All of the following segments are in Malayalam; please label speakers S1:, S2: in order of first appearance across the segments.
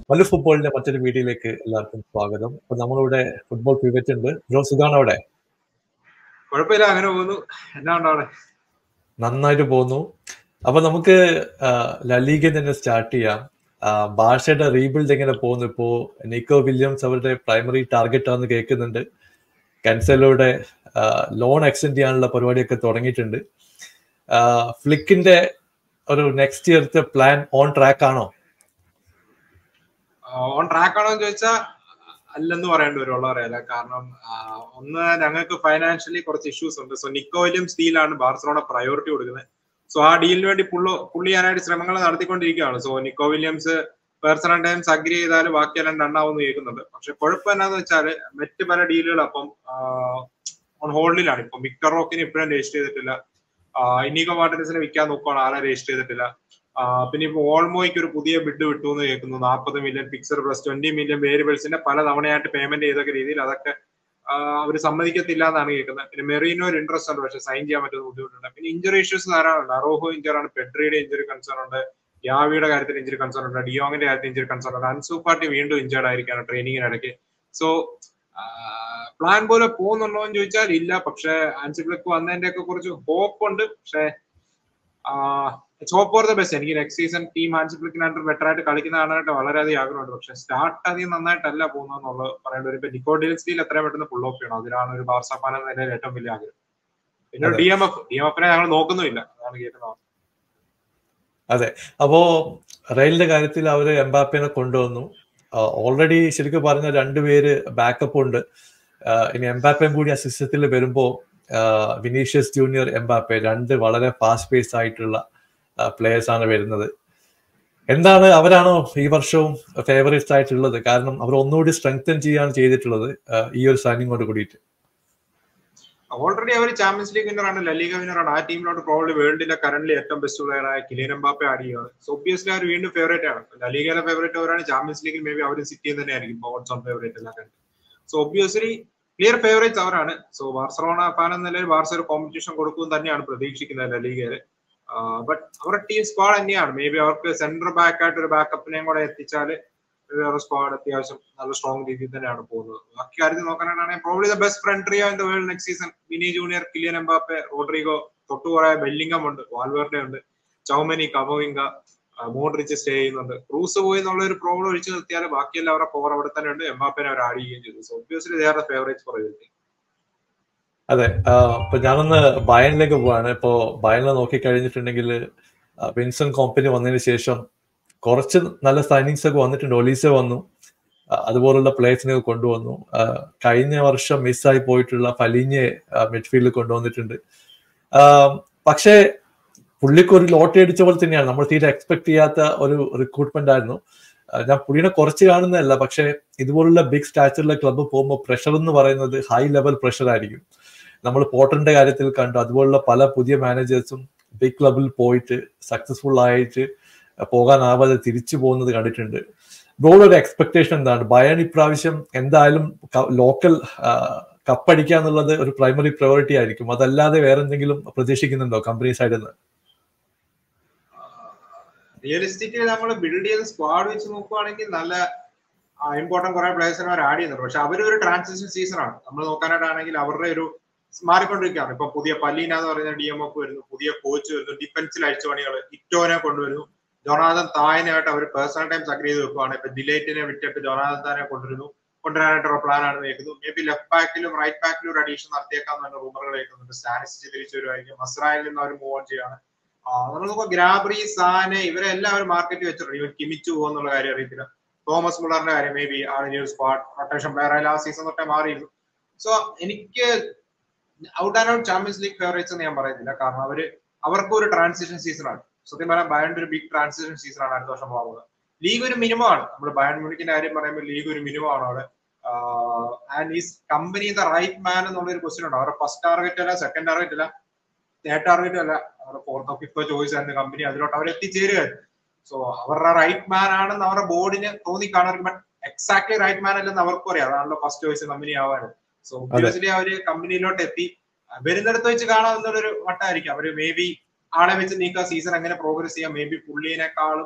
S1: മല്ലു ഫുട്ബോളിന്റെ മറ്റൊരു വീഡിയോയിലേക്ക് എല്ലാവർക്കും സ്വാഗതം അപ്പൊ നമ്മളിവിടെ ഫുട്ബോൾ പിവറ്റ് ഉണ്ട് ബ്രോ സുഖാണ് അവിടെ
S2: കുഴപ്പമില്ല അങ്ങനെ പോകുന്നു എന്നാ ഉണ്ടോ അവിടെ
S1: നന്നായിട്ട് പോകുന്നു അപ്പൊ നമുക്ക് ലലീഗ തന്നെ സ്റ്റാർട്ട് ചെയ്യാം ആ, ബാഷയുടെ റീബിൽഡ് എങ്ങനെ പോകുന്നു ഇപ്പോ നിക്കോ വില്യംസ് അവരുടെ പ്രൈമറി ടാർഗറ്റ് ആണെന്ന് കേൾക്കുന്നുണ്ട് കൻസലോയുടെ ലോൺ എക്സ്റ്റെൻഡ് ചെയ്യാനുള്ള പരിപാടിയൊക്കെ തുടങ്ങിയിട്ടുണ്ട് ആ, ഫ്ലിക്കിന്റെ ഒരു നെക്സ്റ്റ് ഇയർത്തെ പ്ലാൻ ഓൺ ട്രാക്ക് ആണോ
S2: ഓൺ ട്രാക്ക് ആണോ എന്ന് ചോദിച്ചാൽ അല്ലെന്ന് പറയേണ്ടി വരും ഉള്ള പറയാല്ല കാരണം ആ, ഒന്ന് ഞങ്ങൾക്ക് ഫൈനാൻഷ്യലി കുറച്ച് ഇഷ്യൂസ് ഉണ്ട് സോ നിക്കോ വില്യംസ് ഡീലാണ് ബാർസലോണ പ്രയോറിറ്റി കൊടുക്കുന്നത് സോ ആ ഡീലിന് വേണ്ടി പുള്ളു പുള്ളി ചെയ്യാനായിട്ട് ശ്രമങ്ങൾ നടത്തിക്കൊണ്ടിരിക്കുകയാണ് so Nico Williams personal terms agree ചെയ്താൽ ബാക്കിയെല്ലാം രണ്ടാവുമെന്ന് കേൾക്കുന്നുണ്ട് പക്ഷെ കുഴപ്പം എന്നാന്ന് വെച്ചാൽ മറ്റ് പല ഡീലുകൾ അപ്പം ഓൺ ഹോൾഡിലാണ് ഇപ്പം വിക്ടർ റോക്കിന് ഇപ്പോഴും രജിസ്റ്റർ ചെയ്തിട്ടില്ല ഇനിഗോ മാർട്ടിനസിനെ വിൽക്കാൻ നോക്കുകയാണ് ആളെ രജിസ്റ്റർ ചെയ്തിട്ടില്ല ആ, പിന്നെ ഇപ്പൊ ഓൾമോയ്ക്ക് ഒരു പുതിയ ബിഡ് വിട്ടു എന്ന് കേൾക്കുന്നു നാൽപ്പത് million fixed plus twenty million വേരിയബിൾസിന്റെ പല തവണയായിട്ട് പേയ്മെന്റ് ചെയ്തൊക്കെ രീതിയിൽ അതൊക്കെ അവർ സമ്മതിക്കത്തില്ല എന്നാണ് കേൾക്കുന്നത് പിന്നെ മെറീനോ ഒരു ഇൻട്രസ്റ്റ് ഉണ്ട് പക്ഷെ സൈൻ ചെയ്യാൻ പറ്റുന്ന ബുദ്ധിമുട്ടുണ്ട് പിന്നെ ഇഞ്ചുറി ഇഷ്യൂസ് ധാരാളമുണ്ട് അറോഹോ ഇഞ്ചർ ആണ് പെഡ്രിയുടെ ഇഞ്ചുറി കൺസേൺ ഉണ്ട് യാവിയുടെ കാര്യത്തിൽ ഇഞ്ചുറി കൺസേൺ ഉണ്ട് ഡിയോങ്ങിന്റെ കാര്യത്തിൽ ഇഞ്ചുറി കൺസേൺ ഉണ്ട് അൻസു പാർട്ടി വീണ്ടും ഇഞ്ചേർഡ് ആയിരിക്കാണ് ട്രെയിനിങ്ങിനിടയ്ക്ക് സോ പ്ലാൻ പോലെ പോകുന്നുണ്ടോ എന്ന് ചോദിച്ചാൽ ഇല്ല പക്ഷെ ആൻസിബ്ലിക്ക് വന്നതിന്റെ ഒക്കെ കുറച്ച് ഹോപ്പ് ഉണ്ട് പക്ഷെ ഹോപ്പ് ഫോർ ദ ബെസ്റ്റ് എനിക്ക് നെക്സ്റ്റ് സീസൺ ടീം ആൻസിബ്ലിക്കിനായിട്ട് ബെറ്റർ ആയിട്ട് കളിക്കുന്ന കാണാനായിട്ട് വളരെയധികം ആഗ്രഹമുണ്ട് പക്ഷെ സ്റ്റാർട്ട് അധികം നന്നായിട്ടല്ല പോകുന്നതെന്നുള്ളത് പറയേണ്ടി വരും ഇപ്പൊ നിക്കോഡിയൽ സ്റ്റീൽ എത്രയും പെട്ടെന്ന് ഫുൾ ഓഫ് ചെയ്യണം അതിലാണ് ഒരു ബാർസ ഫാൻ എന്ന നിലയിൽ ഏറ്റവും വലിയ ആഗ്രഹം പിന്നെ
S1: അതെ.
S2: D M F D M എഫിനെ ഞങ്ങൾ നോക്കുന്നുമില്ല അതാണ് കേൾക്കുന്നത്
S1: അപ്പോ റെയിലിന്റെ കാര്യത്തിൽ അവര് എംബാപ്പേനെ കൊണ്ടുവന്നു ഓൾറെഡി ശരിക്കും പറഞ്ഞ രണ്ടുപേര് ബാക്കപ്പ് ഉണ്ട് ആ, ഇനി എംബാപ്പയും കൂടി ആ സിസ്റ്റത്തിൽ വരുമ്പോ വിനീഷ്യസ് ജൂനിയർ എംബാപ്പെ രണ്ട് വളരെ ഫാസ്റ്റ് പേസ് ആയിട്ടുള്ള പ്ലേയേഴ്സ് ആണ് വരുന്നത് എന്താണ് അവരാണോ ഈ വർഷവും ഫേവറേറ്റ്സ് ആയിട്ടുള്ളത് കാരണം അവർ ഒന്നുകൂടി സ്ട്രെങ്തൻ ചെയ്യാണ് ചെയ്തിട്ടുള്ളത് ആ, ഈ ഒരു സൈനിങ്ങോട് കൂടിയിട്ട്
S2: ഓൾറെഡി അവർ ചാമ്പ്യൻസ് ലീഗ് വിന്നറാണ് ലലീഗ വിന്നറാണ് ആ ടീമിലോട്ട് പ്രോബ്ലി വേൾഡിലെ കറന്റ് ഏറ്റവും ബെസ്റ്റ് പ്ലെയർ ആയ കിലിയൻ എംബാപ്പെ ആഡ് ചെയ്യുകയാണ് സോ ഒബ്വിയസ്ലി അവർ വീണ്ടും ഫേവറേറ്റ് ആണ് ലലീഗയിലെ ഫേവറേറ്റ് അവരാണ് ചാമ്പ്യൻസ് ലീഗിൽ മേ ബി അവർ സിറ്റി തന്നെ ആയിരിക്കും ഓട്സ് ഓൺ ഫേവറേറ്റ് എല്ലാം കണ്ട് സോ ഒബ്വിയസ്ലി ക്ലിയർ ഫേവറേറ്റ്സ് അവരാണ് സോ ബാർസലോണ ഫാൻ എന്ന നിലയിൽ ബാർസ ഒരു കോമ്പറ്റീഷൻ കൊടുക്കും തന്നെയാണ് പ്രതീക്ഷിക്കുന്നത് ലലീഗയില് ബട്ട് അവരുടെ ടീം സ്ക്വാഡ് തന്നെയാണ് മേ ബി അവർക്ക് സെന്റർ ബാക്ക് ആയിട്ട് ഒരു ബാക്കപ്പിനെയും കൂടെ എത്തിച്ചാൽ വേറെ സ്ക്വാഡ് അത്യാവശ്യം നല്ല സ്ട്രോങ് രീതിയിൽ തന്നെയാണ് പോകുന്നത് ബാക്കി കാര്യത്തിൽ നോക്കാനാണെങ്കിൽ probably the best front trio in the world next season Vini junior Kylian Mbappe Rodrigo തൊട്ടു കുറെ ബെല്ലിംഗം ഉണ്ട് വാൽവേർഡെ ഉണ്ട് ചൗമനി കമോവിംഗ മോഡ്രിച്ച് സ്റ്റേ ചെയ്യുന്നുണ്ട് ക്രൂസ് പോയി എന്നുള്ള ഒരു പ്രോബ്ലം ഒഴിച്ചു നിർത്തിയാൽ ബാക്കിയെല്ലാം അവരുടെ പവർ അവിടെ തന്നെ ഉണ്ട് എംബാപ്പനെ അവർ ആഡ് ചെയ്യുകയും ചെയ്തു so obviously they are the favourites പറയുന്നത്
S1: അതെ ആ, ഇപ്പൊ ഞാനൊന്ന് ബയനിലേക്ക് പോവാണ് ഇപ്പോ ബയനിൽ നോക്കി കഴിഞ്ഞിട്ടുണ്ടെങ്കിൽ വിൻസൺ കോമ്പനി വന്നതിന് ശേഷം കുറച്ച് നല്ല സൈനിങ്സ് ഒക്കെ വന്നിട്ടുണ്ട് ഒലീസ വന്നു ആ, അതുപോലുള്ള പ്ലേയേഴ്സിനെ കൊണ്ടുവന്നു ആ, കഴിഞ്ഞ വർഷം മിസ്സായി പോയിട്ടുള്ള ഫലീഞ്ഞെ മിഡ്ഫീൽഡിൽ കൊണ്ടുവന്നിട്ടുണ്ട് ആ, പക്ഷേ പുള്ളിക്ക് ഒരു ലോട്ടറി അടിച്ച പോലെ തന്നെയാണ് നമ്മൾ തീരെ എക്സ്പെക്ട് ചെയ്യാത്ത ഒരു റിക്രൂട്ട്മെന്റ് ആയിരുന്നു ആ, ഞാൻ പുള്ളിനെ കുറച്ച് കാണുന്നതല്ല പക്ഷേ ഇതുപോലുള്ള ബിഗ് സ്റ്റാച്ചറിലെ ക്ലബ്ബ് പോകുമ്പോൾ പ്രഷർ എന്ന് പറയുന്നത് ഹൈ ലെവൽ പ്രഷർ ആയിരിക്കും നമ്മൾ പോട്ടറിന്റെ കാര്യത്തിൽ കണ്ടു അതുപോലുള്ള പല പുതിയ മാനേജേഴ്സും ബിഗ് ക്ലബിൽ പോയിട്ട് സക്സസ്ഫുൾ ആയിട്ട് പോകാനാവാതെ തിരിച്ചു പോകുന്നത് കണ്ടിട്ടുണ്ട് ബ്രോഡ് ഒരു എക്സ്പെക്ടേഷൻ എന്താണ് ബയൺ ഇപ്രാവശ്യം എന്തായാലും ലോക്കൽ കപ്പടിക്കുക എന്നുള്ളത് ഒരു പ്രൈമറി പ്രയോറിറ്റി ആയിരിക്കും അതല്ലാതെ വേറെ എന്തെങ്കിലും പ്രതീക്ഷിക്കുന്നുണ്ടോ കമ്പനി സൈഡിൽ നിന്ന്
S2: റിയലിസ്റ്റിക്കലി നമ്മൾ ബിൽഡ് ചെയ്ത സ്ക്വാഡ് വെച്ച് നോക്കുവാണെങ്കിൽ നല്ല ഇമ്പോർട്ടന്റ് കുറെ പ്ലേയേഴ്സിനെ അവർ ആഡ് ചെയ്യുന്നുണ്ട് പക്ഷെ അവരൊരു ട്രാൻസിഷൻ സീസൺ ആണ് നമ്മൾ നോക്കാനായിട്ടാണെങ്കിൽ അവരുടെ ഒരു മാറിക്കൊണ്ടിരിക്കുകയാണ് ഇപ്പൊ പുതിയ പല്ലീന എന്ന് പറയുന്ന ഡി എം എഫ് വരുന്നു പുതിയ കോച്ച് വരുന്നു ഡിഫൻസിൽ അഴിച്ചുപണികൾ ഇറ്റോനെ കൊണ്ടുവരുന്നു ജോനാഥൻ തായനായിട്ട് അവർ പേഴ്സണൽ ടൈംസ് അഗ്രി ചെയ്ത് വെക്കുവാണ് ഇപ്പൊ ഡിലേറ്റിനെ വിട്ടിട്ട് ജോനാഥൻ താനെ കൊണ്ടുവരുന്നു കൊണ്ടുവരാനായിട്ടുള്ള പ്ലാൻ ആണ് കേൾക്കുന്നു മേ ബി ലെഫ്റ്റ് ബാക്കിലും റൈറ്റ് ബാക്കിലും ഒരു അഡീഷൻ നടത്തിയേക്കാം എന്ന റൂമറുകൾ കേൾക്കുന്നുണ്ട് സ്റ്റാനിസ്റ്റ് തിരിച്ചു വരുമായിരിക്കും മസ്രായിൽ നിന്ന് അവർ മൂവ് ഓൺ ചെയ്യാണ് നമ്മൾ നോക്കുക ഗ്രാബ്രി സാനെ ഇവരെ എല്ലാവരും മാർക്കറ്റ് വെച്ചിട്ടുണ്ട് ഇവൻ കിമിച്ചു പോകുന്നുള്ള കാര്യം അറിയത്തില്ല തോമസ് മുള്ളറിന്റെ കാര്യം മേ ബി ആ ഒരു സ്ക്വാഡ് റൊട്ടേഷൻ പ്ലെയർ ആയി ലാസ്റ്റ് സീസൺ തൊട്ടേ മാറിയിരുന്നു സോ എനിക്ക് out and out Champions League favourites എന്ന് ഞാൻ പറയുന്നില്ല കാരണം അവര് അവർക്കും ഒരു ട്രാൻസിഷൻ സീസൺ ആണ് സത്യം പറയാൻ ബയണ്ട് ഒരു ബിഗ് ട്രാൻസിഷൻ സീസൺ ആണ് അടുത്ത വർഷം പോകുന്നത് ലീഗ് ഒരു മിനിമം ആണ് നമ്മൾ ബയൺ മ്യൂണിക്കിന്റെ കാര്യം പറയുമ്പോൾ ലീഗ് ഒരു മിനിമം ആണ് അവിടെ and is Kompany the right man എന്നുള്ള ഒരു ക്വസ്റ്റ്യൻ ഉണ്ട് അവരുടെ ഫസ്റ്റ് ടാർഗറ്റ് അല്ല സെക്കൻഡ് ടാർഗറ്റ് അല്ല തേർഡ് ടാർഗറ്റ് അല്ല അവരുടെ ഫോർത്തോ ഫിഫ്തോ ചോയ്സ് ആയിരുന്നു കമ്പനി അതിലോട്ട് അവർ എത്തിച്ചേരുകയായിരുന്നു സോ അവരുടെ റൈറ്റ് മാൻ ആണെന്ന് അവരുടെ ബോർഡിന് തോന്നിക്കാണും ബട്ട് എക്സാക്ട്ലി റൈറ്റ് മാൻ അല്ലെന്ന് അവർക്കും അറിയാം അതാണല്ലോ ഫസ്റ്റ് ചോയ്സ് കമ്പനി ആവാനും സോ ഒബ്വിയസ്ലി അവര് കമ്പനിയിലോട്ട് എത്തി വരുന്നിടത്ത് വെച്ച് കാണാവുന്നൊരു വട്ടമായിരിക്കും അവര് മേ ബി ആളെ വെച്ച് നീക്കുക സീസൺ എങ്ങനെ പ്രോഗ്രസ് ചെയ്യാം മേ ബി പുള്ളിനെക്കാളും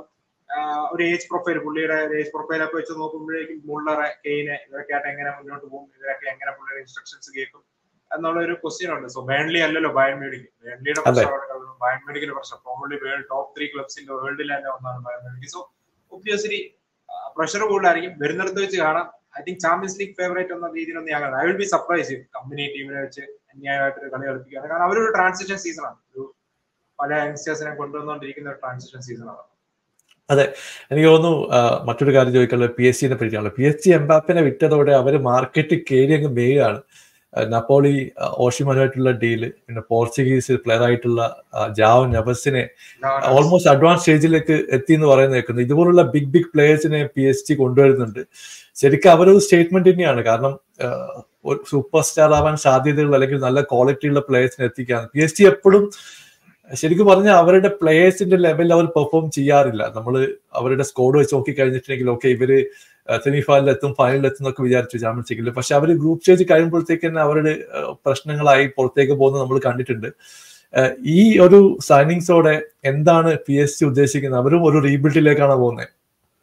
S2: ഒരു ഏജ് പ്രൊഫൈൽ പുള്ളിയുടെ ഏജ് പ്രൊഫൈലൊക്കെ വെച്ച് നോക്കുമ്പോഴേക്കും മുള്ളറെ കെയിനെ ഇവരൊക്കെ ആയിട്ട് എങ്ങനെ മുന്നോട്ട് പോകും ഇവരൊക്കെ എങ്ങനെ പുള്ളിയുടെ ഇൻസ്ട്രക്ഷൻസ് കേൾക്കും എന്നുള്ള ഒരു ക്വസ്റ്റ്യൻ ഉണ്ട് സോ ബേൺലി അല്ലല്ലോ ബയൺ മേഡിക്ക് ബേൺലിയുടെ പ്രശ്നം ബയൺ മേഡിക്കിന്റെ പ്രശ്നം പ്രോബ്ലി വേൾഡ് ടോപ്പ് ത്രീ ക്ലബ്സിന്റെ വേൾഡിൽ തന്നെ ഒന്നാണ് ബയൺ മേഡിക്ക് സോ ഒബ്വിയസ്ലി പ്രഷർ കൂടുതലായിരിക്കും വരുന്നിടത്ത് വെച്ച് കാണാം I think Champions League favourite എന്ന രീതിയിലൊന്നും ഞാൻ I will be surprise Kompany ടീമിനെ വെച്ച് അന്യായമായിട്ട് കളി കളിപ്പിക്കുകയാണ് കാരണം അവരൊരു ട്രാൻസിഷൻ സീസണാണ് ഒരു പല യങ്സ്റ്റേഴ്സിനെ കൊണ്ടുവന്നുകൊണ്ടിരിക്കുന്ന ഒരു ട്രാൻസിഷൻ സീസണാണ്
S1: അതെ എനിക്ക് തോന്നുന്നു മറ്റൊരു കാര്യം ചോദിക്കാനുള്ളത് പി എസ് സിനെ പറ്റിയാണ് പി എസ് സി എംബാപ്പിനെ വിറ്റതോടെ അവർ മാർക്കറ്റ് കയറി അങ്ങ് മേയാണ് നപ്പോളി ഓഷിമനുമായിട്ടുള്ള ഡീല് പിന്നെ പോർച്ചുഗീസ് പ്ലെയർ ആയിട്ടുള്ള ജാവൻ നെവസിനെ ഓൾമോസ്റ്റ് അഡ്വാൻസ് സ്റ്റേജിലേക്ക് എത്തി എന്ന് പറയുന്ന കേൾക്കുന്നു ഇതുപോലുള്ള ബിഗ് ബിഗ് പ്ലേയേഴ്സിനെ പി എസ് ജി കൊണ്ടുവരുന്നുണ്ട് ശരിക്കും അവരൊരു സ്റ്റേറ്റ്മെന്റ് തന്നെയാണ് കാരണം ഒരു സൂപ്പർ സ്റ്റാർ ആവാൻ സാധ്യതയുള്ള അല്ലെങ്കിൽ നല്ല ക്വാളിറ്റിയുള്ള പ്ലേയേഴ്സിനെ എത്തിക്കാൻ പി എസ് ജി എപ്പോഴും ശരിക്കും പറഞ്ഞാൽ അവരുടെ പ്ലേയേഴ്സിന്റെ ലെവലിൽ അവർ പെർഫോം ചെയ്യാറില്ല നമ്മൾ അവരുടെ സ്കോഡ് വെച്ച് നോക്കി കഴിഞ്ഞിട്ടുണ്ടെങ്കിൽ ഓക്കെ ഇവര് സെമി ഫൈനലിലെത്തും ഫൈനലിലെത്തും എന്നൊക്കെ വിചാരിച്ചു ചാമ്പ്യൻസ് ലീഗിൽ പക്ഷെ അവർ ഗ്രൂപ്പ് സ്റ്റേജ് കഴിയുമ്പോഴത്തേക്ക് തന്നെ അവരുടെ പ്രശ്നങ്ങളായി പുറത്തേക്ക് പോകുന്നത് നമ്മൾ കണ്ടിട്ടുണ്ട് ഈ ഒരു സൈനിങ്സോടെ എന്താണ് പി എസ് സി ഉദ്ദേശിക്കുന്നത് അവരും ഒരു റീബിൽഡിലേക്കാണ് പോകുന്നത്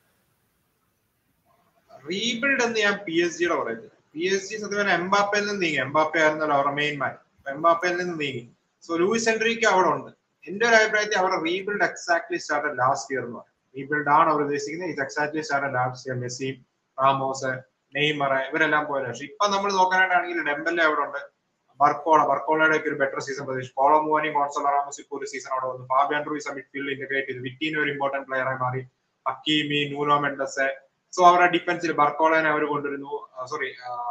S2: റീബിൽഡ് എന്ന് ഞാൻ പി എസ് ജിയുടെ പറയുന്നത് പി എസ് ജി സത്യം എംബാപ്പയിൽ നിന്ന് നീങ്ങി എംബാപ്പ ആയിരുന്നല്ലോ അവരുടെ മെയിൻ മാൻ എംബാപ്പയിൽ നിന്ന് നീങ്ങി സോ ലൂയിസ് എൻട്രിക്ക് അവിടെ ഉണ്ട് എന്റെ ഒരു അഭിപ്രായത്തിൽ അവരുടെ rebuild exactly start last year എന്ന് പറയും റീബിൽഡ് ആണ് അവർ ഉദ്ദേശിക്കുന്നത് ഇത് exactly start last year Messi Ramos Neymar ഇവരെല്ലാം പോയത് പക്ഷെ ഇപ്പൊ നമ്മൾ നോക്കാനായിട്ടാണെങ്കിൽ ഡെമ്പല്ലേ അവിടെ ഉണ്ട് ബർക്കോള ബർക്കോളയുടെ ഒക്കെ ഒരു ബെറ്റർ സീസൺ പ്രതീക്ഷ കോളോ മൂവാനി ഗോൺസോളോ റാമോസ് ഇപ്പോൾ ഒരു സീസൺ അവിടെ വന്നു ഫാബിയൻ റൂയിസ് മിഡ്ഫീൽഡ് ഇന്റഗ്രേറ്റ് ചെയ്തു വിറ്റീന് ഒരു ഇമ്പോർട്ടന്റ് പ്ലെയർ ആയി മാറി ഹക്കീമി നൂനോ മെൻഡസ് സോ അവരുടെ ഡിഫൻസിൽ ബർക്കോളനെ അവർ കൊണ്ടുവരുന്നു സോറി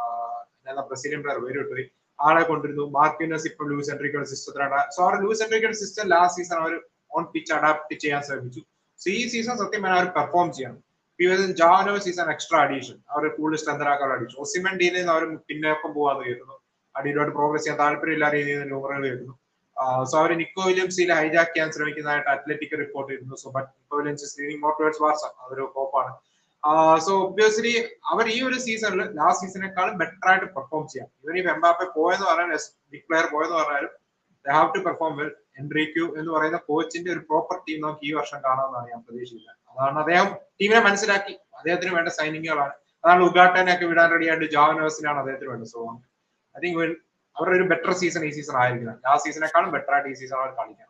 S2: ബ്രസീലിയൻ പ്ലെയർ പേര് വിട്ടു ആളെ കൊണ്ടിരുന്നു മാർക്കിനസ് ഇപ്പൊ ലൂസ് എൻട്രിക്കയുടെ സിസ്റ്റത്തിലാണ് സോ അവർ ലൂസ് എൻട്രിക്കയുടെ സിസ്റ്റം ലാസ്റ്റ് സീസൺ അവർ ഓൺ പിച്ച് അഡാപ്റ്റ് ചെയ്യാൻ ശ്രമിച്ചു സോ ഈ സീസൺ സത്യം പറഞ്ഞാൽ അവർ പെർഫോം ചെയ്യണം ജാനോ സീസൺ എക്സ്ട്രാ അഡീഷൻ അവർ കൂടുതൽ സ്ട്രെന്തനാക്കാനുള്ള അഡീഷൻ ഒസിമൻ ഡീലിൽ നിന്ന് അവർ പിന്നോക്കം പോകാന്ന് കേൾക്കുന്നു അടിയിലോട്ട് പ്രോഗ്രസ് ചെയ്യാൻ താല്പര്യമില്ല രീതിയിൽ നൂറുകൾ കേൾക്കുന്നു സോ അവർ നിക്കോ വില്യംസിൽ ഹൈജാക്ക് ചെയ്യാൻ ശ്രമിക്കുന്നതായിട്ട് അത്ലറ്റിക് റിപ്പോർട്ട് ചെയ്യുന്നു so but Nico Williams leading more towards വാർസ അതൊരു കോപ്പാണ് സോ ഒബ്വിയസ്ലി അവർ ഈ ഒരു സീസണിൽ ലാസ്റ്റ് സീസണേക്കാളും ബെറ്റർ ആയിട്ട് പെർഫോം ചെയ്യാം ഇവർ ഈ എംബാപ്പെ പോയെന്ന് പറഞ്ഞാൽ ബിഗ് പ്ലെയർ പോയെന്ന് പറഞ്ഞാലും have to perform well Enrique എന്ന് പറയുന്ന കോച്ചിന്റെ ഒരു പ്രോപ്പർ ടീം നമുക്ക് ഈ വർഷം കാണാമെന്നാണ് ഞാൻ പ്രതീക്ഷിക്കുന്നത് അതാണ് അദ്ദേഹം ടീമിനെ മനസ്സിലാക്കി അദ്ദേഹത്തിന് വേണ്ട സൈനിങ്ങുകളാണ് അതാണ് ഉഗാട്ടനെ ഒക്കെ വിടാൻ റെഡി ആയിട്ട് ജാവനേഴ്സിനാണ് അദ്ദേഹത്തിന് വേണ്ടത് സോ ഐ തിങ്ക് അവരുടെ ഒരു ബെറ്റർ സീസൺ ഈ സീസൺ ആയിരിക്കണം ലാസ്റ്റ് സീസണേക്കാളും ബെറ്റർ ആയിട്ട് ഈ സീസൺ അവർ കളിക്കണം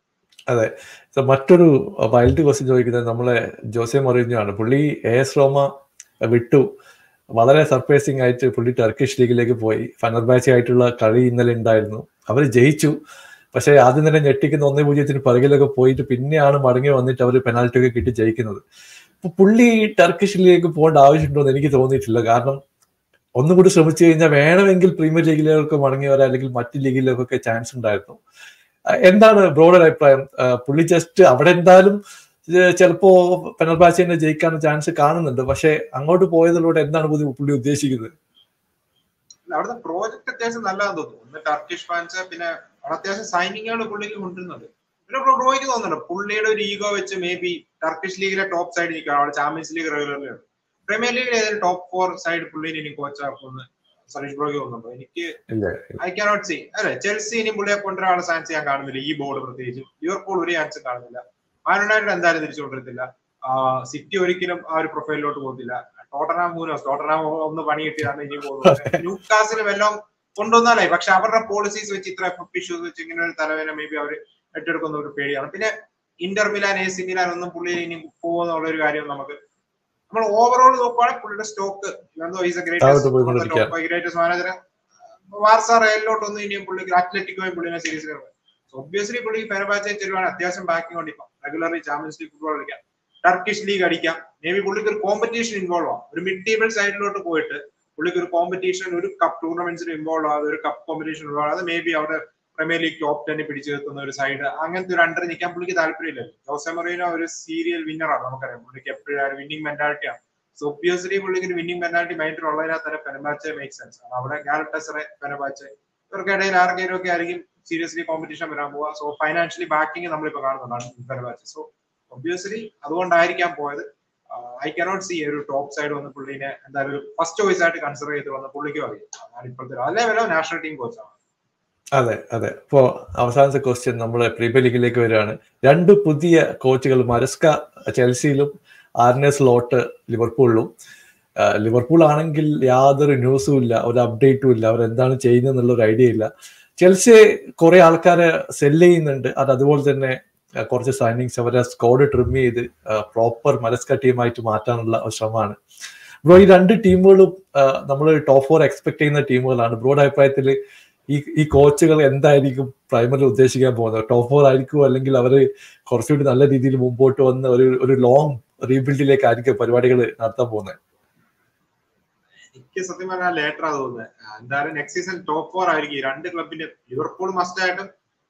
S1: അതെ മറ്റൊരു വൈൽഡ് ക്വസ്റ്റ്യൻ ചോദിക്കുന്നത് നമ്മളെ ജോസെ മൊറിഞ്ഞോ ആണ് പുള്ളി എ എസ് റോമ വിട്ടു വളരെ സർപ്രൈസിങ് ആയിട്ട് പുള്ളി ടർക്കിഷ് ലീഗിലേക്ക് പോയി ഫനർബാച്ചി ആയിട്ടുള്ള കളി ഇന്നലെ ഉണ്ടായിരുന്നു അവർ ജയിച്ചു പക്ഷേ ആദ്യം തന്നെ ഞെട്ടിക്കുന്ന ഒന്നേ പൂജ്യത്തിന് പിറകിലൊക്കെ പോയിട്ട് പിന്നെയാണ് മടങ്ങി വന്നിട്ട് അവർ പെനാൽറ്റി ഒക്കെ കിട്ടി ജയിക്കുന്നത് അപ്പൊ പുള്ളി ടർക്കിഷ് ലീഗിലേക്ക് പോകേണ്ട ആവശ്യമുണ്ടോ എന്ന് എനിക്ക് തോന്നിയിട്ടില്ല കാരണം ഒന്നും കൂടി ശ്രമിച്ചു കഴിഞ്ഞാൽ വേണമെങ്കിൽ പ്രീമിയർ ലീഗിലേക്ക് മടങ്ങി വരാൻ അല്ലെങ്കിൽ മറ്റു ലീഗിലേക്കൊക്കെ ചാൻസ് ഉണ്ടായിരുന്നു എന്താണ് ബ്രോഡർ അഭിപ്രായം പുള്ളി ജസ്റ്റ് അവിടെ എന്തായാലും ചിലപ്പോ പെനൽബാച്ചിനെ ജയിക്കാൻ ചാൻസ് കാണുന്നുണ്ട് പക്ഷെ അങ്ങോട്ട് പോയതിലൂടെ എന്താണ് പുള്ളി ഉദ്ദേശിക്കുന്നത്
S2: അവിടുത്തെ പ്രോജക്ട് അത്യാവശ്യം നല്ലതാന്ന് തോന്നുന്നു ഒന്ന് ടർക്കിഷ് ഫാൻസ് പിന്നെ അവിടെ അത്യാവശ്യം സൈനിങ്ങുകൾ പുള്ളിക്ക് കൊണ്ടുവരുന്നുണ്ട് പിന്നെ ബ്രോയ്ക്ക് തോന്നുന്നുണ്ട് പുള്ളിയുടെ ഒരു ഈഗോ വെച്ച് മേ ബി ടർക്കിഷ് ലീഗിലെ ടോപ്പ് സൈഡ് നിൽക്കാം അവിടെ ചാമ്പ്യൻസ് ലീഗ് റെഗുലർലി ഉണ്ട് പ്രീമിയർ ലീഗിൽ ഏതൊരു ടോപ്പ് ഫോർ സൈഡ് പുള്ളിനെ ഇനി കോച്ചാക്കുമെന്ന് സതീഷ് ബ്രോയ്ക്ക് തോന്നുന്നുണ്ടോ എനിക്ക് ഐ കാനോട്ട് സി അല്ലെ ചെൽസി ഇനി പുള്ളിയെ കൊണ്ടുവരാനുള്ള ചാൻസ് ഞാൻ കാണുന്നില്ല ഈ ബോർഡ് പ്രത്യേകിച്ച് ലിവർപൂൾ ഒരു ചാൻസ് കാണുന്നില്ല മാൻ യുണൈറ്റഡ് എന്തായാലും തിരിച്ചു കൊണ്ടിരുത്തില്ല സിറ്റി ഒരിക്കലും ആ ഒരു പ്രൊഫൈലിലോട്ട് പോകുന്നില്ല ടോട്ടനാം മൂനോസ് ടോട്ടനാം ഒന്ന് പണി കിട്ടിയതാണ് ഇനി പോകുന്നത് ന്യൂക്കാസിൽ വല്ലതും കൊണ്ടുവന്നാലേ പക്ഷെ അവരുടെ പോളിസീസ് വെച്ച് ഇത്ര എഫ് ഇഷ്യൂസ് വെച്ച് ഇങ്ങനെ ഒരു തലവേന മേ ബി അവർ ഏറ്റെടുക്കുന്ന ഒരു പേടിയാണ് പിന്നെ Inter Milan A C Milan ഒന്നും പുള്ളി ഇനി പോകുന്നുള്ള ഒരു കാര്യം നമുക്ക് നമ്മൾ ഓവറോൾ നോക്കുവാണെങ്കിൽ പുള്ളിയുടെ സ്റ്റോക്ക് എന്തോ is a greatest greatest manager വാർസ റയലിലോട്ടൊന്നും ഇനിയും പുള്ളിക്ക് അത്ലറ്റിക്കോയും പുള്ളിനെ സീരീസിൽ ഒബ്വിയസ്ലി പുള്ളി ഫെനബാച്ചെ ചെല്ലുവാണ് അത്യാവശ്യം ബാക്കിംഗ് ഉണ്ട് ഇപ്പം റെഗുലർലി ചാമ്പ്യൻസ് ലീഗ് ഫുട്ബോൾ കളിക്കാം ടർക്കിഷ് ലീഗ് അടിക്കാം മേ ബി പുള്ളിക്ക് ഒരു കോമ്പറ്റീഷൻ ഇൻവോൾവ് ആവും ഒരു മിഡ് ടേബിൾ സൈഡിലോട്ട് പോയിട്ട് പുള്ളിക്ക് ഒരു കോമ്പറ്റീഷൻ ഒരു കപ്പ് ടൂർണമെന്റ്സിൽ ഇൻവോൾവ് ആവാതെ ഒരു കപ്പ് കോമ്പറ്റീഷൻ ഇൻവോൾവ് ആവാതെ മേ ബി അവിടെ പ്രീമിയർ ലീഗ് ടോപ്പ് ടെന്നെ പിടിച്ചു നിർത്തുന്ന ഒരു സൈഡ് അങ്ങനത്തെ ഒരു അണ്ടർ നിൽക്കാൻ പുള്ളിക്ക് താല്പര്യമില്ലല്ലോ ജോസെ മൊറീനോ ഒരു സീരിയൽ വിന്നറാണ് നമുക്കറിയാം പുള്ളിക്ക് എപ്പോഴും വിന്നിംഗ് മെന്റാലിറ്റിയാണ് സോ ഒബ്വിയസ്ലി പുള്ളിക്ക് ഒരു വിന്നിംഗ് മെന്റാലിറ്റി മൈൻഡിൽ ഉള്ളതിനകത്ത് തന്നെ പെനബാച്ചെ മേക്ക് സെൻസ് അവിടെ ഗാലറ്റസറെ പെനബാച്ചെ ഇവർക്കിടയിൽ ആർക്കെങ്കിലും ഒക്കെ ആയിരിക്കും സീരിയസ്ലി കോമ്പറ്റീഷൻ വരാൻ പോവുക സോ ഫൈനാൻഷ്യലി ബാക്കിങ് നമ്മളിപ്പോ കാണുന്നുണ്ടാണ് പെനബാച്ചെ സോ ഒബ്വിയസ്ലി അതുകൊണ്ടായിരിക്കാം പോയത് ഐ കനോട്ട് സി ഒരു ടോപ്പ് സൈഡ് വന്ന് പുള്ളിനെ എന്തായാലും ഒരു ഫസ്റ്റ് ചോയ്സ് ആയിട്ട് കൺസിഡർ ചെയ്ത് വന്ന പുള്ളിക്കും അറിയാം അതാണ് ഇപ്പോഴത്തെ അല്ലേ വല്ല നാഷണൽ ടീം കോച്ചാണ്
S1: അതെ അതെ ഇപ്പോ അവസാനത്തെ ക്വസ്റ്റ്യൻ നമ്മൾ പ്രീമിയർ ലീഗിലേക്ക് വരികയാണ് രണ്ട് പുതിയ കോച്ചുകൾ മരസ്ക ചെൽസിയിലും ആറിനെ സ്ലോട്ട് ലിവർപൂളിലും ലിവർപൂൾ ആണെങ്കിൽ യാതൊരു ന്യൂസും ഇല്ല ഒരു അപ്ഡേറ്റും ഇല്ല അവർ എന്താണ് ചെയ്യുന്നത് എന്നുള്ള ഒരു ഐഡിയ ഇല്ല ചെൽസി കുറെ ആൾക്കാരെ സെല് ചെയ്യുന്നുണ്ട് അത് അതുപോലെ തന്നെ കുറച്ച് സൈനിങ്സ് അവരെ സ്കോഡ് ട്രിം ചെയ്ത് പ്രോപ്പർ മലസ്ക ടീമായിട്ട് മാറ്റാനുള്ള ശ്രമമാണ് ബ്രോ ഈ രണ്ട് ടീമുകളും നമ്മൾ ടോപ്പ് ഫോർ എക്സ്പെക്ട് ചെയ്യുന്ന ടീമുകളാണ് ബ്രോയുടെ അഭിപ്രായത്തിൽ ഈ ഈ കോച്ചുകൾ എന്തായിരിക്കും പ്രൈമറി ഉദ്ദേശിക്കാൻ പോകുന്നത് ടോപ്പ് ഫോർ ആയിരിക്കും അല്ലെങ്കിൽ അവർ കുറച്ചുകൂടി നല്ല രീതിയിൽ മുമ്പോട്ട് വന്ന് ഒരു ഒരു ലോങ് റീബിൽഡിലേക്ക് ആയിരിക്കും പരിപാടികൾ നടത്താൻ പോകുന്നത്
S2: എനിക്ക് സത്യം പറഞ്ഞാൽ ലേറ്റർ ആ തോന്നുന്നത് എന്തായാലും നെക്സ്റ്റ് സീസൺ ടോപ്പ് ഫോർ ആയിരിക്കും ഈ രണ്ട് ക്ലബിന്റെ ലിവർപൂൾ മസ്റ്റ് ആയിട്ടും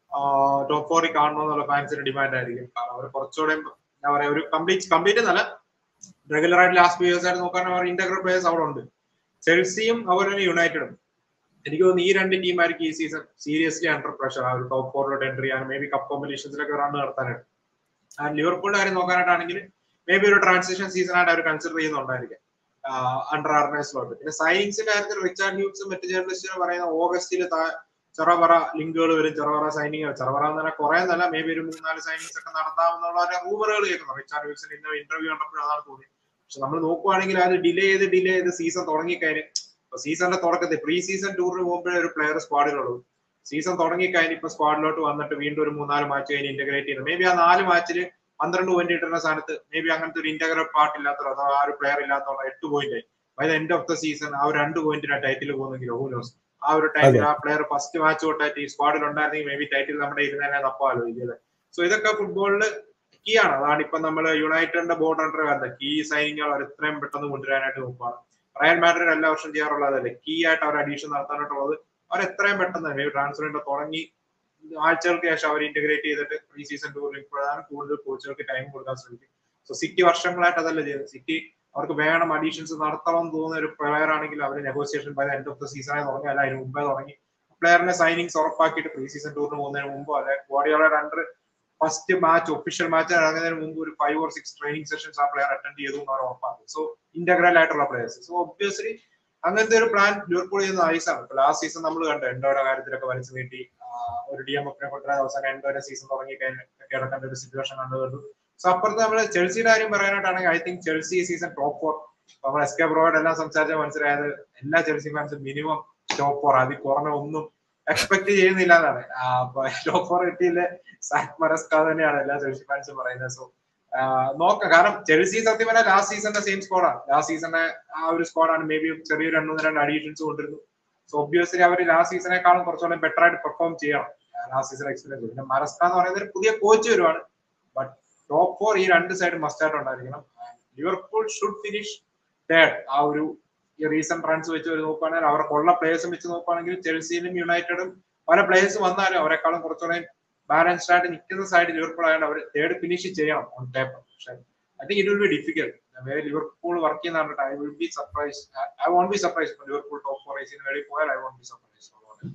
S2: ടോപ്പ് ഫോറിൽ കാണണമെന്നുള്ള ഫാൻസിന്റെ ഡിമാൻഡ് ആയിരിക്കും കാരണം അവർ കുറച്ചുകൂടെ എന്താ പറയാ ഒരു കംപ്ലീറ്റ് കംപ്ലീറ്റ് എന്നല്ല റെഗുലർ ആയിട്ട് ലാസ്റ്റ് ടു ഇയേഴ്സ് ആയിട്ട് നോക്കാൻ അവർ ഇന്റഗ്രൽ പ്ലേയേഴ്സ് അവിടെ ഉണ്ട് ചെൽസിയും അവർ തന്നെ യുണൈറ്റഡും എനിക്ക് തോന്നുന്നു ഈ രണ്ട് ടീമായിരിക്കും ഈ സീസൺ സീരിയസ്ലി അണ്ടർ പ്രഷർ ആ ഒരു ടോപ്പ് ഫോറിലോട്ട് എൻട്രി ചെയ്യാൻ മേ ബി കപ്പ് കോമ്പറ്റീഷൻസിലൊക്കെ റൺ നടത്താനായിട്ട് ലിവർപൂളിന്റെ കാര്യം നോക്കാനായിട്ടാണെങ്കിൽ മേ ബി ഒരു ട്രാൻസിഷൻ സീസൺ ആയിട്ട് അവർ കൺസിഡർ ചെയ്യുന്നുണ്ടായിരിക്കും അണ്ടർ ആർമേഴ്സിലോട്ട് പിന്നെ സൈനിങ്സിന്റെ കാര്യത്തിൽ റിച്ചാർഡ് ഹ്യൂക്സും മറ്റു ജേർണലിസ്റ്റുകൾ പറയുന്ന ഓഗസ്റ്റിൽ ചെറവറ ലിങ്കുകൾ വരും ചെറവറ സൈനിങ് ചെറവറ എന്ന് പറഞ്ഞാൽ കുറെ നല്ല മേ ബി ഒരു മൂന്നാല് സൈനിങ്സ് ഒക്കെ നടത്താമെന്നുള്ള റൂമറുകൾ കേൾക്കുന്നു റിച്ചാർഡ് ഹ്യൂക്സിന്റെ ഇന്ന് ഇന്റർവ്യൂ കണ്ടപ്പോൾ അതാണ് തോന്നി പക്ഷെ നമ്മൾ നോക്കുവാണെങ്കിൽ അത് ഡിലേ ചെയ്ത് ഡിലേ ചെയ്ത് സീസൺ തുടങ്ങിക്കഴിഞ്ഞ് സീസണിന്റെ തുടക്കത്തിൽ പ്രീ സീസൺ ടൂറിന് പോകുമ്പോഴേ ഒരു പ്ലെയർ സ്ക്വാഡിലുള്ളൂ സീസൺ തുടങ്ങിക്കഴിഞ്ഞ് ഇപ്പൊ സ്ക്വാഡിലോട്ട് വന്നിട്ട് വീണ്ടും ഒരു മൂന്നാല് മാച്ച് കഴിഞ്ഞ് ഇന്റഗ്രേറ്റ് ചെയ്യുന്നത് മേ ബി ആ നാല് മാച്ചിൽ പന്ത്രണ്ട് പോയിന്റ് കിട്ടുന്ന സ്ഥാനത്ത് മേ ബി അങ്ങനത്തെ ഒരു ഇന്റഗ്രൽ പാർട്ട് ഇല്ലാത്തതോ അഥവാ ആ ഒരു പ്ലെയർ ഇല്ലാത്തതോ എട്ട് point by the end of the season ആ ഒരു രണ്ട് പോയിന്റിന് ടൈറ്റിൽ പോകുന്നെങ്കിൽ ഹൂനോസ് ആ ഒരു ടൈമിൽ ആ പ്ലെയർ ഫസ്റ്റ് മാച്ച് തൊട്ടായിട്ട് ഈ സ്ക്വാഡിൽ ഉണ്ടായിരുന്നെങ്കിൽ മേ ബി ടൈറ്റിൽ നമ്മുടെ ഇരുന്നതിനെ തപ്പാലോ ഇതില് സോ ഇതൊക്കെ ഫുട്ബോളിൽ കീ ആണ് അതാണ് ഇപ്പൊ നമ്മൾ യുണൈറ്റഡിന്റെ ബോർഡ് അണ്ടർ വരുന്നത് കീ സൈനിങ്ങൾ അവർ എത്രയും പെട്ടെന്ന് കൊണ്ടുവരാനായിട്ട് നോക്കുകയാണ് റയൽ മാഡ്രിഡ് എല്ലാ വർഷം ചെയ്യാറുള്ളതല്ലേ കീ ആയിട്ട് അവർ അഡീഷൻ നടത്താനായിട്ടുള്ളത് അവർ എത്രയും പെട്ടെന്ന് മേ ബി ട്രാൻസ്ഫറിന്റെ തുടങ്ങി ആഴ്ചകൾക്ക് ശേഷം അവർ ഇന്റഗ്രേറ്റ് ചെയ്തിട്ട് പ്രീ സീസൺ ടൂറിൽ ഇപ്പോഴാണ് കൂടുതൽ കോച്ചുകൾക്ക് ടൈം കൊടുക്കാൻ ശ്രമിക്കും സോ സിറ്റി വർഷങ്ങളായിട്ട് അതല്ല ചെയ്യുന്നത് സിറ്റി അവർക്ക് വേണം അഡീഷൻസ് നടത്തണം എന്ന് തോന്നുന്ന ഒരു പ്ലെയർ ആണെങ്കിൽ അവർ negotiation by end of the സീസണെ തുടങ്ങി അല്ല അതിന് മുമ്പേ തുടങ്ങി പ്ലെയറിന്റെ സൈനിങ്സ് ഉറപ്പാക്കിയിട്ട് പ്രീ സീസൺ ടൂറിന് പോകുന്നതിന് മുമ്പോ അല്ലെ ഗോഡിയോളയുടെ under first match official match ഇറങ്ങുന്നതിന് മുമ്പ് ഒരു five or six training sessions ആ പ്ലെയർ അറ്റൻഡ് ചെയ്തു എന്ന് അവർ ഉറപ്പാക്കി സോ ഇന്റഗ്രൽ ആയിട്ടുള്ള പ്ലെയേഴ്സ് സോ ഒബ്വിയസ്ലി അങ്ങനത്തെ ഒരു പ്ലാൻ ലിവർപൂൾ ചെയ്യുന്ന ഐസാണ് ഇപ്പൊ ലാസ്റ്റ് സീസൺ നമ്മൾ കണ്ടു എൻഡോയുടെ കാര്യത്തിലൊക്കെ വലിച്ചു നീട്ടി ഒരു ഡി എം എഫിനെ കൊണ്ടുവരാൻ അവസാനം എൻഡോയുടെ സീസൺ തുടങ്ങി കിടക്കേണ്ട ഒരു സിറ്റുവേഷൻ കണ്ടു കണ്ടു സോ അപ്പുറത്ത് നമ്മൾ ചെൽസിയുടെ കാര്യം പറയാനായിട്ടാണെങ്കിൽ I think Chelsea season top four നമ്മൾ എസ് കെ ബ്രോയുടെ എല്ലാം സംസാരിച്ചാൽ മനസ്സിലായത് എല്ലാ ചെൽസി ഫാൻസും മിനിമം ടോപ്പ് ഫോർ അതിൽ കുറഞ്ഞ ഒന്നും എക്സ്പെക്ട് ചെയ്യുന്നില്ല എന്നാണ് ടോപ്പ് ഫോർ കിട്ടിയില്ലേ സാക് മറസ്ക തന്നെയാണ് എല്ലാ ചെൽസി ഫാൻസും പറയുന്നത് സോ നോക്കാം കാരണം ചെൽസി സത്യം പറഞ്ഞാൽ ലാസ്റ്റ് സീസണിന്റെ സെയിം സ്കോഡാണ് ലാസ്റ്റ് സീസണിന്റെ ആ ഒരു സ്കോഡാണ് മേ ബി ചെറിയൊരു രണ്ട് മൂന്ന് രണ്ട് അഡീഷൻസ് കൊണ്ടിരുന്നു സോ ഒബ്വിയസ്ലി അവർ ലാസ്റ്റ് സീസണേക്കാളും കുറച്ചുകൂടെ ബെറ്റർ ആയിട്ട് പെർഫോം ചെയ്യണം ലാസ്റ്റ് സീസൺ എക്സ്പീരിയൻസ് പിന്നെ മറസ്ക എന്ന് പറയുന്നത് ഒരു പുതിയ കോച്ച് വരുവാണ് ബട്ട് ടോപ്പ് ഫോർ ഈ രണ്ട് സൈഡ് മസ്റ്റ് ആയിട്ട് ഉണ്ടായിരിക്കണം ലിവർപൂൾ ഷുഡ് ഫിനിഷ് തേർഡ് ആ ഒരു ഈ റീസെന്റ് റൺസ് വെച്ച് ഒരു നോക്കുകയാണെങ്കിൽ അവർക്കുള്ള പ്ലേയേഴ്സും വെച്ച് നോക്കുകയാണെങ്കിൽ ചെൽസിയിലും യുണൈറ്റഡും പല പ്ലേയേഴ്സ് വന്നാലും അവരെക്കാളും കുറച്ചുകൂടെ ബാലൻസ്ഡ് ആയിട്ട് നിൽക്കുന്ന സൈഡ് ലിവർപൂൾ ആയതുകൊണ്ട് അവർ തേർഡ് ഫിനിഷ് ചെയ്യണം ഓൺ പേപ്പർ പക്ഷേ I think it will be difficult way Liverpool work ചെയ്യുന്ന കണ്ടിട്ട് I will be surprise I won't be surprise Liverpool top four റേസിന് വേണ്ടി പോയാൽ I won't be surprise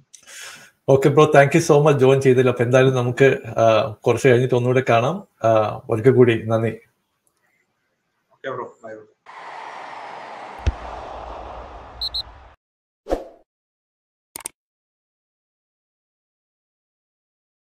S1: okay bro thank you so much join ചെയ്തില്ല അപ്പൊ എന്തായാലും നമുക്ക് കുറച്ച് കഴിഞ്ഞിട്ട് ഒന്നുകൂടെ കാണാം ഒരിക്കൽ കൂടി നന്ദി
S2: ഓക്കെ ബ്രോ ബൈ ബ്രോ